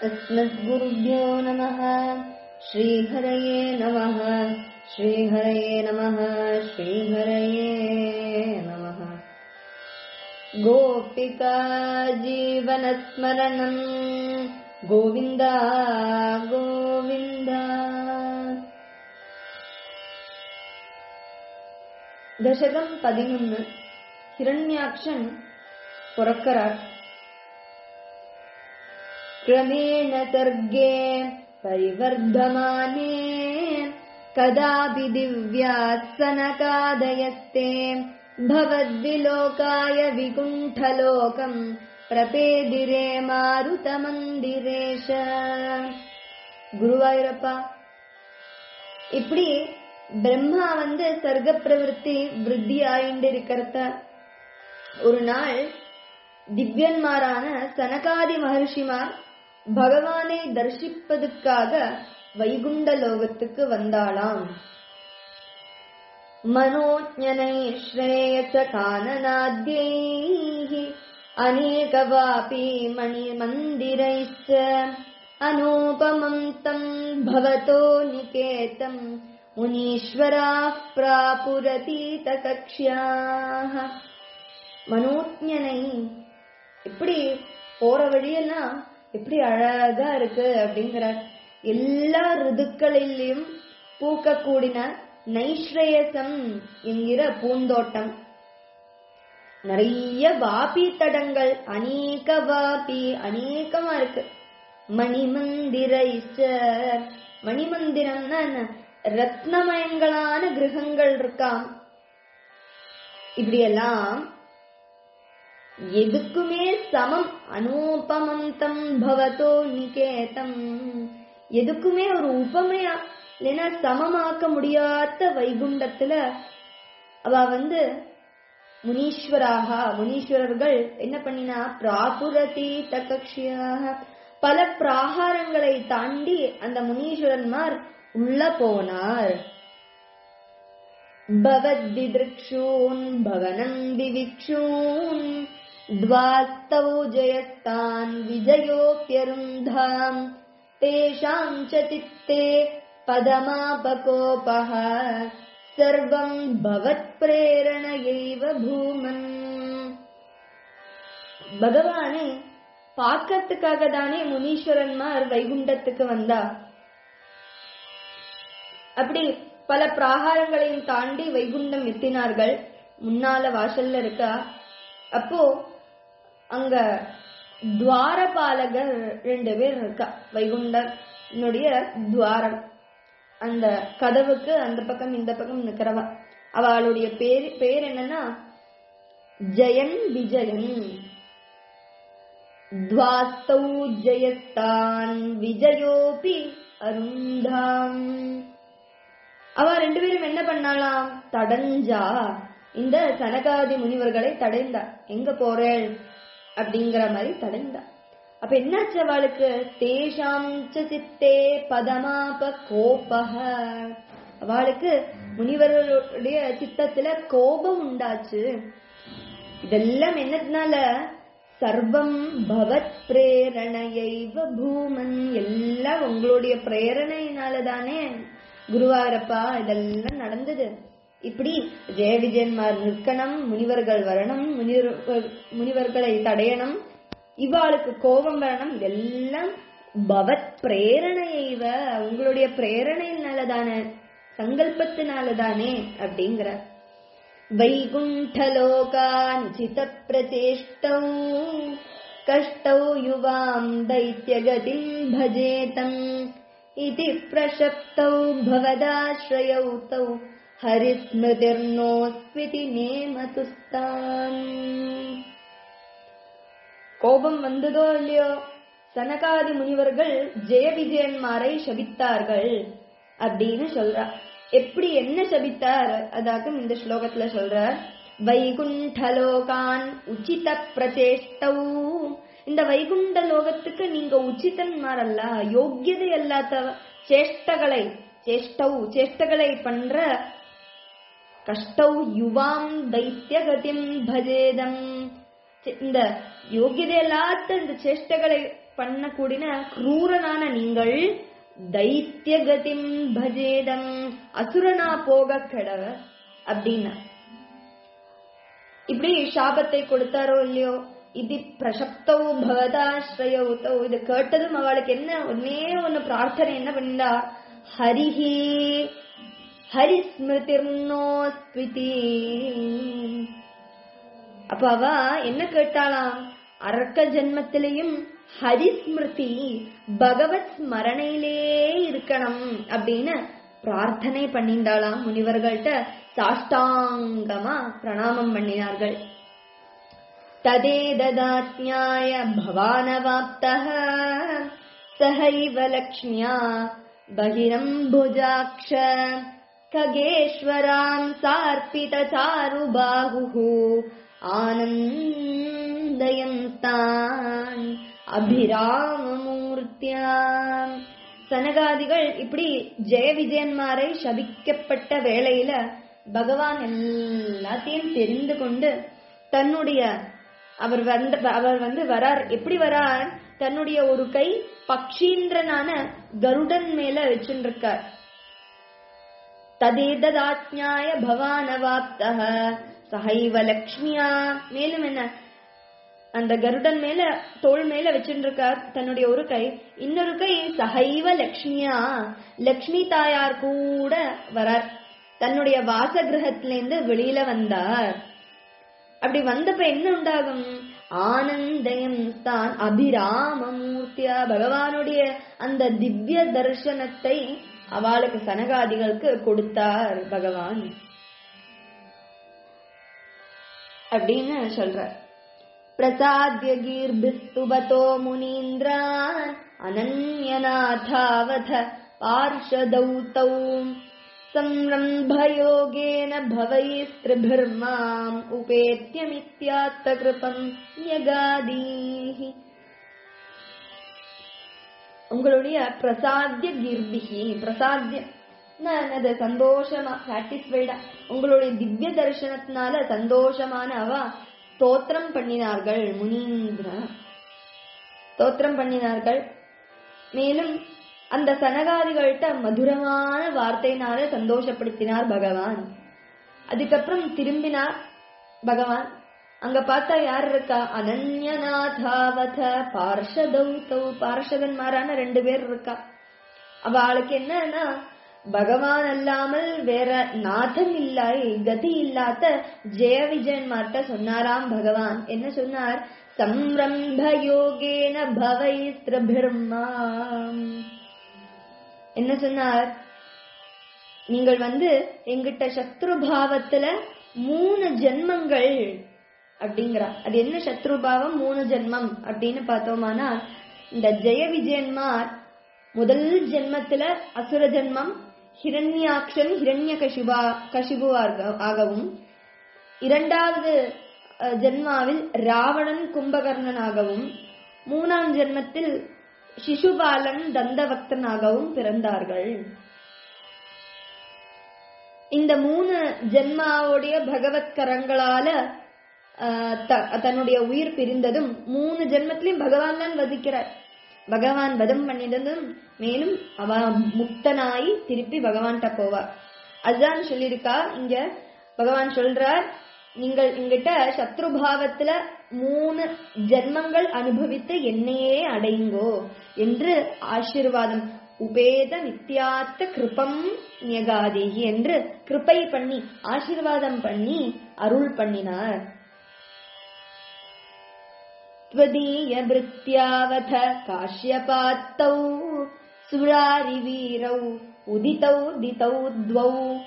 अस्मद्गुरुभ्यो नमः श्रीहरये नमः श्रीहरये नमः श्रीहरये नमः गोपिका जीवनस्मरणम् गोविन्द गोविन्द தசகம் பதினொன்னு ஹிரண்யாக்ஷன் பிறக்கிறார் क्रमेण सर्गे परिवर्धमाने कदापि दिव्यासनकादयस्ते भवद्विलोकाय विकुण्ठलोकम् प्रपेदिरे मारुतमन्दिरेश குருவாயூரப்பா இப்படி பிரம்மா வந்து சர்க்க பிரவருத்தி விருத்தி ஆயிண்டு இருக்கிறத ஒரு நாள் திவ்யன்மாரான சனகாதி மகர்ஷிமார் பகவானை தரிசிப்பதற்காக வைகுண்ட லோகத்துக்கு வந்தாளாம் மனோஜனை ஸ்ரேயச கானநாத்யைः अनेकवापि मणिमन्दिरैश्च अनूपमम् तम् भवतो निकेतम् मुनीश्वराः प्रापुरतीतकक्ष्याः மனோஜனை எப்படி போற வழியெல்லாம் எப்படி அழகா இருக்கு அப்படிங்கிறார் எல்லா ருதுக்களிலும் பூக்கக்கூடின நைஸ்ரேயசம் என்கிற பூந்தோட்டம் நிறைய வாபி தடங்கள் அநேக வாபி அநேகமா இருக்கு மணிமந்திர மணிமந்திரம்னா என்ன ரத்னமயங்களான கிரகங்கள் இருக்காம் இப்படியெல்லாம் எதுக்குமே சமம் அனூபமந்தம் பவதோ நிகேதம் எதுக்குமே ஒரு உபமையா இல்லைன்னா சமமாக்க முடியாத வைகுண்டத்துல அவ வந்து முனீஸ்வராக முனீஸ்வரர்கள் என்ன பண்ணினா பிராபுரதி தகக்ஷியாக பல பிராகாரங்களை தாண்டி அந்த முனீஸ்வரன்மார் உள்ள போனார் भवद्दिदृक्षून् भवनम् विविक्षून् द्वास्तौ जयस्तान् विजयोऽप्यरुन्धाम् तेषाम् च चित्ते पदमापकोपः सर्वम् भवत्प्रेरणयैव भूमन् பகவானே பார்க்கறதுக்காக தானே முனீஸ்வரன்மார் வைகுண்டத்துக்கு வந்தா அப்படி பல பிராகாரங்களையும் தாண்டி வைகுண்டம் எத்தினார்கள் முன்னால வாசல்ல இருக்கா அப்போ அங்க துவாரபாலகர் ரெண்டு பேர் இருக்கா வைகுண்டனுடைய துவாரம் அந்த கதவுக்கு அந்த பக்கம் இந்த பக்கம் நிக்கிறவா அவளுடைய பேர் பேர் என்னன்னா ஜெயன் விஜயன் துவாஸ்தௌ ஜெயஸ்தான் விஜயோபி அருந்தாம் அவ ரெண்டு பேரும் என்ன பண்ணாலாம் தடஞ்சா இந்த சனகாதி முனிவர்களை தடைந்தா எங்க போறேள் அப்படிங்கிற மாதிரி தடைந்தா அப்ப என்னாச்சு அவளுக்கு தேஷாம் சித்தே பதமாப கோபக அவளுக்கு முனிவர்களுடைய சித்தத்துல கோபம் உண்டாச்சு இதெல்லாம் என்னதுனால சர்வம் பவத் பிரேரணையைவ பூமன் எல்லாம் உங்களுடைய பிரேரணையினால தானே குருவாரப்பா இதெல்லாம் நடந்தது இப்படி ஜெய விஜயன்மார் நிற்கணும் முனிவர்கள் வரணும் முனிவர்களை தடையணும் இவாளுக்கு கோபம் வரணும் இதெல்லாம் பவத் பிரேரணையைவ உங்களுடைய பிரேரணையினாலதானே சங்கல்பத்தினாலதானே அப்படிங்கிற வைகுண்டலோகாஞ்சித பிரச்சேஷ்டௌ கஷ்டௌ யுவாம் दैत्यगतिम् भजेतम् इति प्रशप्तौ भवदाश्रयौ तौ ஹரிஸ்மிருதிர்னோஸ்விதி நேமதுஸ்தான் கோபம் வந்ததோ இல்லையோ சனகாதி முனிவர்கள் ஜெய விஜயன்மாரை சபித்தார்கள் அப்படின்னு சொல்றா எப்படி என்ன சபித்தார் அதாக்கும் இந்த ஸ்லோகத்துல சொல்றார் வைகுண்டலோகான் உச்சித பிரச்சேஷ்டௌ இந்த வைகுண்ட லோகத்துக்கு நீங்க உச்சிதன்மாரல்ல யோக்கியதை அல்லாத சேஷ்டகளை சேஷ்டௌ சேஷ்டகளை பண்ற கஷ்டௌ யுவாம் தைத்திய கதிம் பஜேதம் இந்த யோகியதை இல்லாத இந்த சேஷ்டகளை பண்ணக்கூடிய குரூரனான நீங்கள் தைத்திய கதிம் பஜேதம் அசுரனா போக கெடவ அப்படின்னா இப்படி சாபத்தை கொடுத்தாரோ இல்லையோ இது பிரசப்தவு பவதாஸ்ரயவுத்தோ இது கேட்டதும் அவளுக்கு என்ன ஒன்னே ஒன்னு பிரார்த்தனை என்ன பண்ணிண்டா ஹரிஹி ஹரிஸ்மிருதிர்னோஸ்விதி அப்ப அவ என்ன கேட்டாளாம் அரக்க ஜென்மத்திலையும் ஹரிஸ்மிருதி பகவத் ஸ்மரணையிலே இருக்கணும் அப்படின்னு பிரார்த்தனை பண்ணிண்டாளாம் முனிவர்கள்ட்ட சாஷ்டாங்கமா பிரணாமம் பண்ணினார்கள் तदेददात्न्याय भवानवाप्तः सहैव लक्ष्म्या बहिरम्बुजाक्ष खगेश्वराम् सार्पितचारुबाहुः ஆனந்தயந்தான் அபிராமமூர்த்தியாம் சனகாதிகள் இப்படி ஜெய விஜயன்மாரை சபிக்கப்பட்ட வேளையில பகவான் எல்லாத்தையும் தெரிந்து கொண்டு தன்னுடைய அவர் வந்து அவர் வந்து வரார் எப்படி வரார் தன்னுடைய ஒரு கை பக்ஷீந்திரனான கருடன் மேல வச்சுருக்கார் ததேததாத்ஞாய பவானவாப்தக சஹைவ லக்ஷ்மியா மேலும் என்ன அந்த கருடன் மேல தோள் மேல வச்சுருக்கார் தன்னுடைய ஒரு கை இன்னொரு கை சஹைவ லக்ஷ்மியா லக்ஷ்மி தாயார் கூட வரார் தன்னுடைய வாசகிரகத்திலேருந்து வெளியில வந்தார் அப்படி வந்தப்ப என்ன உண்டாகும் ஆனந்தயம் தான் அபிராமமூர்த்தியா பகவானுடைய அந்த திவ்ய தர்சனத்தை அவளுக்கு சனகாதிகளுக்கு கொடுத்தார் பகவான் அப்படின்னு சொல்ற பிரசாத்ய கீர்பிஸ்துபதோ முனீந்திரான் அனன்யநாதாவத பார்ஷதௌதௌ संरम्भयोगेन भवैस्त्रिभिर्माम् उपेत्यमित्यात्तकृपम् யகாதீஹ உங்களுடைய பிரசாத்திய கீர்த்திகி பிரசாத்திய என்னது சந்தோஷமா சாட்டிஸ்ஃபைடா உங்களுடைய திவ்ய தரிசனத்தினால சந்தோஷமான அவ ஸ்தோத்திரம் பண்ணினார்கள் முனீந்திரா ஸ்தோத்திரம் பண்ணினார்கள் மேலும் அந்த சனகாதிகள்கிட்ட மதுரமான வார்த்தையினால சந்தோஷப்படுத்தினார் பகவான் அதுக்கப்புறம் திரும்பினார் பகவான் அங்க பார்த்தா யார் இருக்கா அனன்யநாதாவத பார்ஷதௌதௌ பார்ஷதன்மாரான ரெண்டு பேர் இருக்கா அவளுக்கு என்னன்னா பகவான் அல்லாமல் வேற நாதன் இல்லாய் கதி இல்லாத ஜெய விஜயன்மார்ட்ட சொன்னாராம் பகவான் என்ன சொன்னார் சம்ரம்ப யோகேன பவைஸ்திரபிர்மாம் என்ன சொன்னார் நீங்கள் வந்து எங்கிட்ட சத்ரு பாவத்துல மூணு ஜென்மங்கள் அப்படிங்கிறா அது என்ன சத்ரு பாவம் மூணு ஜென்மம் அப்படின்னு பார்த்தோமானா இந்த ஜெய விஜயன்மார் முதல் ஜென்மத்துல அசுர ஜென்மம் ஹிரண்யாக்ஷன் ஹிரண்ய கசிபா கசிபு ஆகவும் இரண்டாவது ஜென்மாவில் ராவணன் கும்பகர்ணனாகவும் மூணாம் ஜென்மத்தில் சிசுபாலன் தந்தவக்தனாகவும் பிறந்தார்கள் இந்த மூணு ஜென்மாவுடைய பகவத் கரங்களால தன்னுடைய உயிர் பிரிந்ததும் மூணு ஜென்மத்திலையும் பகவான் தான் வதிக்கிறார் பகவான் வதம் பண்ணினதும் மேலும் அவ முக்தனாயி திருப்பி பகவான்கிட்ட போவார் அதுதான் சொல்லியிருக்கா இங்க பகவான் சொல்றார் நீங்கள் எங்கிட்ட சத்ருபாவத்துல மூணு ஜென்மங்கள் அனுபவித்து என்னையே அடையுங்கோ என்று ஆசிர்வாதம் உபேத நித்யாத்த கிருபம் நியகாதேகி என்று கிருப்பை பண்ணி ஆசிர்வாதம் பண்ணி அருள் பண்ணினார் त्वदीयभृत्यावथ काश्यपात्तौ सुरारिवीरौ उदितौ दितौ द्वौ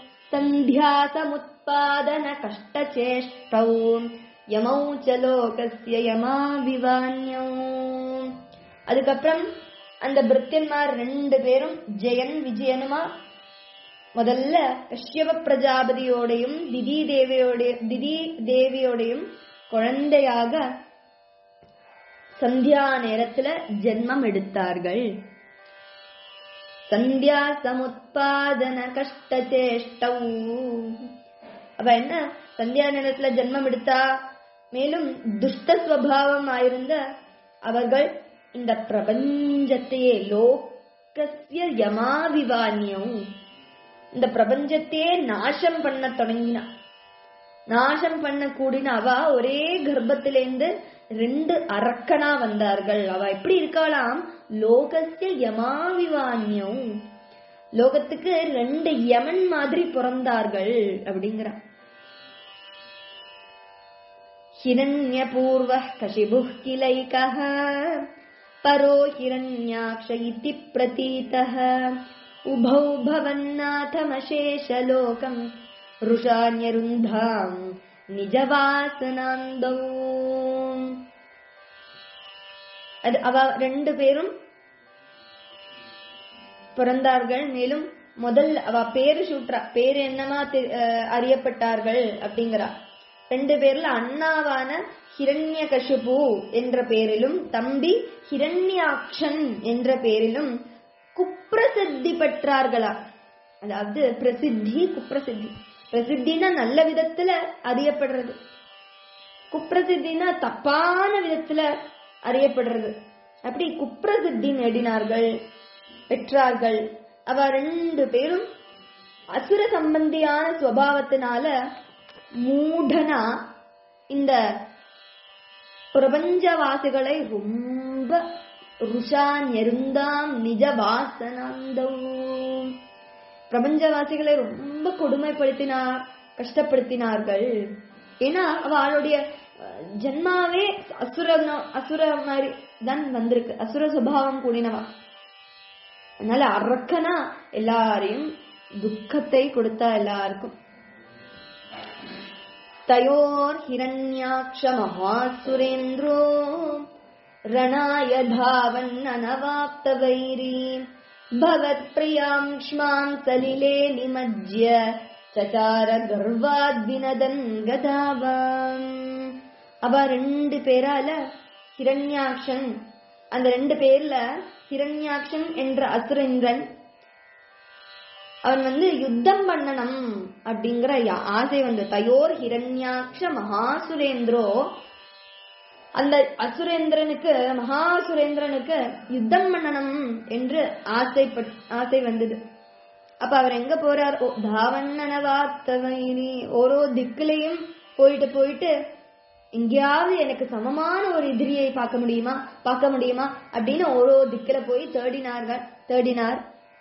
सन्ध्यासमुत्पादनकष्टचेष्टौ யமௌ ச லோகஸ்ய யமாபிவான்யோ அதுக்கப்புறம் அந்த பிருத்தியன்மார் ரெண்டு பேரும் ஜெயன் விஜயனுமா முதல்ல கஷ்யப பிரஜாபதியோடையும் திதி தேவியோடைய திதி தேவியோடையும் குழந்தையாக சந்தியா நேரத்துல ஜென்மம் எடுத்தார்கள் சந்தியா சமுத்பாதன கஷ்ட சேஷ்டௌ அப்ப என்ன சந்தியா நேரத்துல ஜென்மம் எடுத்தா மேலும் துஷ்ட ஸ்வபாவம் ஆயிருந்த அவர்கள் இந்த பிரபஞ்சத்தையே லோகஸ்ய யமாவிவான்யம் இந்த பிரபஞ்சத்தையே நாசம் பண்ண தொடங்கினா நாசம் பண்ண கூடின அவ ஒரே கர்ப்பத்திலேந்து ரெண்டு அரக்கனா வந்தார்கள் அவ எப்படி இருக்காளாம் லோகஸ்ய யமாவிவான்யம் லோகத்துக்கு ரெண்டு யமன் மாதிரி பிறந்தார்கள் அப்படிங்கிறா हिरण्यपूर्वः कशिबुः किलैकः परो हिरण्याक्ष इति प्रतीतः उभौ भवन्नाथमशेषलोकम् रुषान्यरुन्धाम् நிஜவாசனாந்தோ அது அவ ரெண்டு பேரும் பிறந்தார்கள் மேலும் முதல் அவ பேரு சூட்ரா பேரு என்னமா தெ- அஹ் அறியப்பட்டார்கள் அப்படிங்கிறா ரெண்டு பேர்ல அண்ணாவான ஹிரண்யகசிபு என்ற பேரிலும் தம்பி ஹிரண்யாக்ஷன் என்ற பேரிலும் குப்ரசித்தி பெற்றார்களா அதாவது பிரசித்தி குப்ரசித்தி பிரசித்தினா நல்ல விதத்துல அறியப்படுறது குப்ரசித்தினா தப்பான விதத்துல அறியப்படுறது அப்படி குப்ரசித்தி நேடினார்கள் பெற்றார்கள் அவ ரெண்டு பேரும் அசுர சம்பந்தியான சுவாவத்தினால மூடனா இந்த பிரபஞ்சவாசிகளை ரொம்ப ருஷா நெருந்தாம் நிஜ வாசனாந்தோ பிரபஞ்சவாசிகளை ரொம்ப கொடுமைப்படுத்தினார் கஷ்டப்படுத்தினார்கள் ஏன்னா அவளுடைய அஹ், ஜென்மாவே அசுர அசுர மாதிரி தான் வந்திருக்கு அசுர சுபாவம் கூடினவா அதனால அரக்கனா எல்லாரையும் துக்கத்தை கொடுத்தா எல்லாருக்கும் तयोर्हिरण्याक्षमहासुरेन्द्रो रणाय धावन्ननवाप्तवैरी भवत्प्रियाङ्क्ष्माम् सलिले निमज्य चचार गर्वाद्विनदन् गदावाम् அவ ரெண்டு பேரால ஹிரண்யாக்ஷன் அந்த ரெண்டு பேர்ல ஹிரண்யாக்ஷன் என்ற அசுரேந்திரன் அவன் வந்து யுத்தம் பண்ணணும் அப்படிங்கிற யா- ஆசை வந்து தயோர் ஹிரண்யாக்ஷ மகாசுரேந்திரோ அந்த அசுரேந்திரனுக்கு மகாசுரேந்திரனுக்கு யுத்தம் பண்ணணும் என்று ஆசைப்பட் ஆசை வந்தது அப்ப அவர் எங்க போறார் ஓ தாவண்ணனவாத்தவைனி ஓரோ திக்குலையும் போயிட்டு போயிட்டு எங்கேயாவது எனக்கு சமமான ஒரு எதிரியை பார்க்க முடியுமா பார்க்க முடியுமா அப்படின்னு ஓரோ திக்குல போய் தேடினார்கள் தேடினார்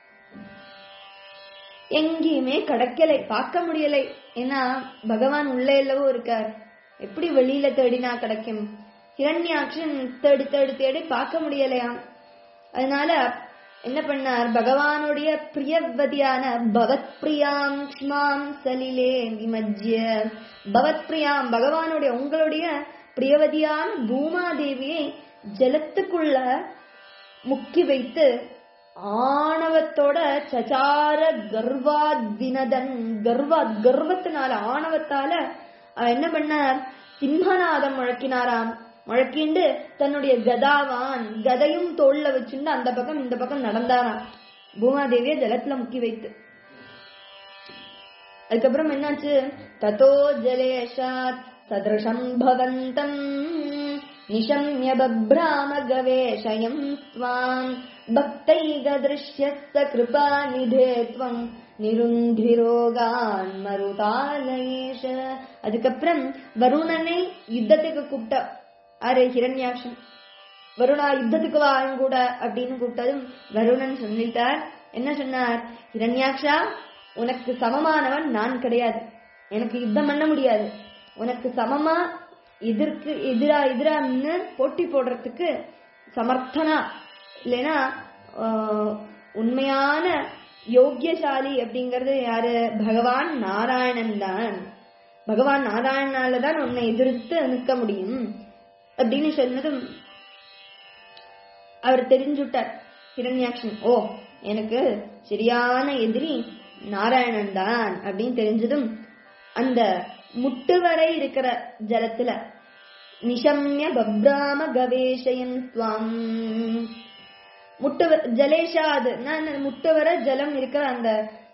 எங்கேயுமே கிடைக்கலை பார்க்க முடியலை ஏன்னா பகவான் உள்ளே இல்லவோ இருக்கார் எப்படி வெளியில தேடினா கிடைக்கும் ஹிரண்யாக்ஷன் தேடி தேடி தேடி பார்க்க முடியலையாம் அதனால என்ன பண்ணார் பகவானுடைய பிரியவதியான பவத் பிரியாம் க்ஷ்மாம் சலிலே விமஜ்ய பவத் பிரியாம் பகவானுடைய உங்களுடைய பிரியவதியான பூமாதேவியை ஜலத்துக்குள்ள முக்கி வைத்து ஆணவத்தோட சச்சார கர்வாத் வினதன் கர்வாத் கர்வத்தினால ஆணவத்தால அவன் என்ன பண்ணார் சிம்மநாதம் முழக்கினாராம் முழக்கிண்டு தன்னுடைய கதாவான் கதையும் தோல்ல வச்சுண்டு அந்த பக்கம் இந்த பக்கம் நடந்தாராம் பூமாதேவிய ஜலத்துல முக்கி வைத்து அதுக்கப்புறம் என்னாச்சு ததோ ஜலேஷாத் சதிருஷம் பவந்தம் நிஷம்ய பப்ராம கவேஷயம் ஸ்வாம் பக்தைக திருஷ்யஸ்த கிருபா நிதே துவம் நிருந்திரோகான் மருதாலயேஷ அதுக்கப்புறம் வருணனை யுத்தத்துக்கு கூப்பிட்ட ஆறு ஹிரண்யாக்ஷன் வருணா யுத்தத்துக்கு வாழும் கூட அப்படின்னு கூப்பிட்டதும் வருணன் சொல்லிட்டார் என்ன சொன்னார் ஹிரண்யாக்ஷா உனக்கு சமமானவன் நான் கிடையாது எனக்கு யுத்தம் பண்ண முடியாது உனக்கு சமமா எதிர்க்கு எதிரா எதிரா நின்னு போட்டி போடுறதுக்கு சமர்த்தனா இல்லைன்னா ஆஹ், உண்மையான யோக்கியசாலி அப்படிங்கிறது யாரு பகவான் நாராயணன் தான் பகவான் நாராயணனால தான் உன்னை எதிர்த்து நிற்க முடியும் அப்படின்னு சொன்னதும் அவர் தெரிஞ்சுட்டார் ஹிரண்யாக்ஷன் ஓ எனக்கு சரியான எதிரி நாராயணன் தான் அப்படின்னு தெரிஞ்சதும் அந்த முட்டு வரை இருக்கிற ஜலத்துல நிஷம்ய பப்ராம கவேஷயன் துவாம் முட்டு வ- ஜலேஷா அது நான் முட்டு வர ஜலம் இருக்கிற அந்த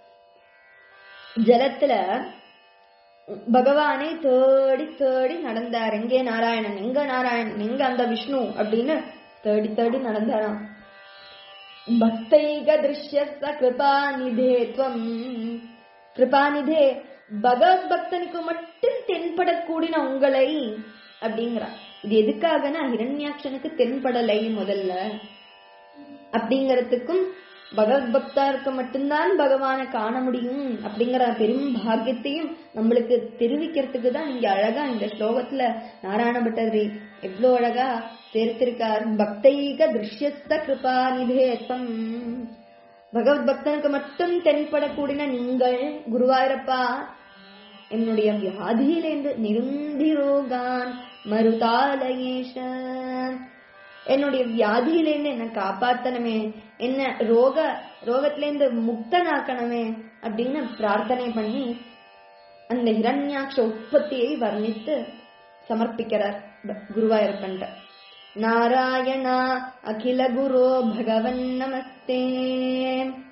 ஜலத்துல பகவானை தேடி தேடி நடந்தார் எங்கே நாராயணன் எங்க நாராயணன் எங்க அந்த விஷ்ணு அப்படின்னு தேடி தேடி நடந்தாராம் பக்தைக திருஷ்யஸ்த கிருபாநிதே துவம் கிருபாநிதே பகவத் பக்தனுக்கு மட்டும் தென்படக்கூடின உங்களை அப்படிங்கிறா இது எதுக்காகனா ஹிரண்யாட்சனுக்கு தென்படலை முதல்ல அப்படிங்கறதுக்கும் பகவத் பக்தருக்கு மட்டும்தான் பகவானை காண முடியும் அப்படிங்கிற பெரும் பாக்கியத்தையும் நம்மளுக்கு தெரிவிக்கிறதுக்கு தான் இங்க அழகா இந்த ஸ்லோகத்துல நாராயண பட்டர் எவ்வளவு அழகா சேர்த்திருக்கார் பக்தைக திருஷ்யஸ்த கிருபாநிதேசம் பகவத் பக்தனுக்கு மட்டும் தென்படக்கூடின நீங்கள் குருவாயூரப்பா என்னுடைய வியாதியிலேந்து நிருந்திரோகான் மருதாலயேஷ என்னுடைய வியாதியிலேருந்து என்ன காப்பாத்தணுமே என்ன ரோக ரோகத்திலேருந்து முக்தனாக்கணுமே அப்படின்னு பிரார்த்தனை பண்ணி அந்த ஹிரண்யாட்ச உற்பத்தியை வர்ணித்து சமர்ப்பிக்கிறார் குருவாயூரப்பன்ட்ட நாராயணா அகில குரு பகவன் நமஸ்தே